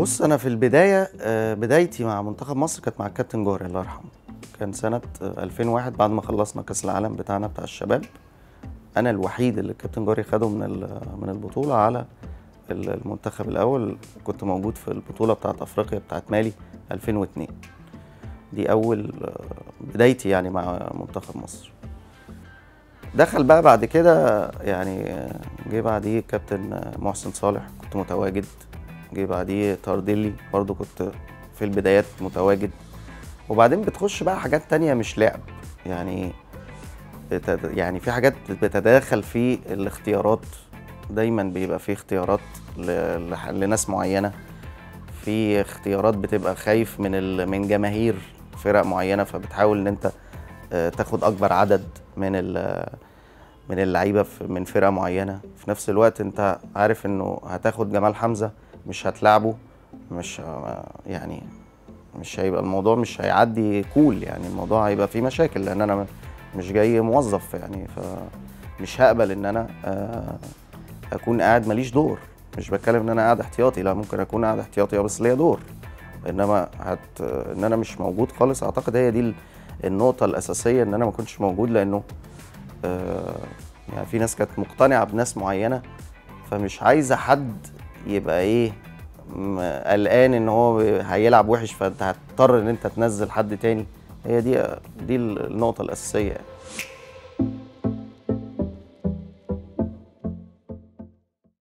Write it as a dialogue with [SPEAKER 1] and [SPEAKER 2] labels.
[SPEAKER 1] بص انا في البدايه آه، بدايتي مع منتخب مصر كانت مع الكابتن جوهري الله يرحمه كان سنه آه، 2001 بعد ما خلصنا كاس العالم بتاعنا بتاع الشباب انا الوحيد اللي الكابتن جوهري خده من ال- من البطوله على ال- المنتخب الاول كنت موجود في البطوله بتاعت افريقيا بتاعت مالي 2002 دي اول آه، بدايتي يعني مع منتخب مصر دخل بقى بعد كده يعني آه، جه بعديه كابتن آه، محسن صالح كنت متواجد جه بعديه تارديلي برضو كنت في البدايات متواجد وبعدين بتخش بقى حاجات تانية مش لعب يعني بتد... يعني في حاجات بتتداخل في الاختيارات دايما بيبقى في اختيارات ل... لح- لناس معينة في اختيارات بتبقى خايف من ال... من جماهير فرق معينة فبتحاول ان انت آه، تاخد اكبر عدد من ال... من اللعيبه في- من فرقه معينه في نفس الوقت انت عارف انه هتاخد جمال حمزه مش هتلعبه مش يعني مش هيبقى الموضوع مش هيعدي كول يعني الموضوع هيبقى فيه مشاكل لان انا مش جاي موظف يعني فمش هقبل ان انا آه، اكون قاعد ماليش دور مش بتكلم ان انا قاعد احتياطي لا ممكن اكون قاعد احتياطي آه، بس ليا دور انما هت ان انا مش موجود خالص اعتقد هي دي ال- النقطه الاساسيه ان انا ما كنتش موجود لانه آه، يعني في ناس كانت مقتنعه بناس معينه فمش عايزه حد يبقى ايه م- قلقان ان هو هيلعب وحش فانت هتضطر ان انت تنزل حد تاني هي دي دي النقطه الاساسيه يعني.